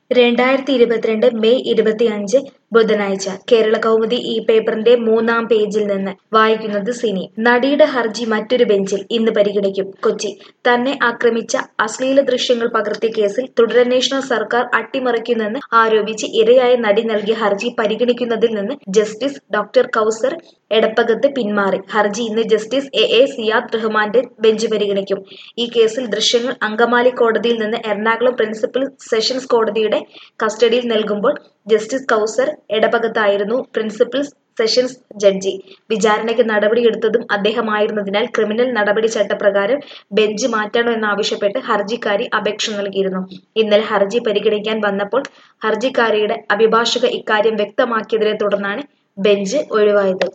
രണ്ടായിരത്തി ഇരുപത്തിരണ്ട് മെയ് ഇരുപത്തിയഞ്ച് ബുധനാഴ്ച കേരള കൗമുദി ഈ പേപ്പറിന്റെ മൂന്നാം പേജിൽ നിന്ന് വായിക്കുന്നത് സിനി നടിയുടെ ഹർജി മറ്റൊരു ബെഞ്ചിൽ ഇന്ന് പരിഗണിക്കും കൊച്ചി തന്നെ ആക്രമിച്ച അശ്ലീല ദൃശ്യങ്ങൾ പകർത്തിയ കേസിൽ തുടരന്വേഷണം സർക്കാർ അട്ടിമറിക്കുന്നെന്ന് ആരോപിച്ച് ഇരയായ നടി നൽകിയ ഹർജി പരിഗണിക്കുന്നതിൽ നിന്ന് ജസ്റ്റിസ് ഡോക്ടർ കൗസർ എടപ്പകത്ത് പിന്മാറി ഹർജി ഇന്ന് ജസ്റ്റിസ് എ എ സിയാദ് റഹ്മാന്റെ ബെഞ്ച് പരിഗണിക്കും ഈ കേസിൽ ദൃശ്യങ്ങൾ അങ്കമാലി കോടതിയിൽ നിന്ന് എറണാകുളം പ്രിൻസിപ്പൽ സെഷൻസ് കോടതിയുടെ കസ്റ്റഡിയിൽ നൽകുമ്പോൾ ജസ്റ്റിസ് കൗസർ എടപ്പകത്തായിരുന്നു പ്രിൻസിപ്പൽ സെഷൻസ് ജഡ്ജി വിചാരണയ്ക്ക് നടപടിയെടുത്തതും അദ്ദേഹമായിരുന്നതിനാൽ ക്രിമിനൽ നടപടി ചട്ടപ്രകാരം ബെഞ്ച് മാറ്റണോ എന്നാവശ്യപ്പെട്ട് ഹർജിക്കാരി അപേക്ഷ നൽകിയിരുന്നു ഇന്നലെ ഹർജി പരിഗണിക്കാൻ വന്നപ്പോൾ ഹർജിക്കാരിയുടെ അഭിഭാഷക ഇക്കാര്യം വ്യക്തമാക്കിയതിനെ തുടർന്നാണ് ബെഞ്ച് ഒഴിവായത്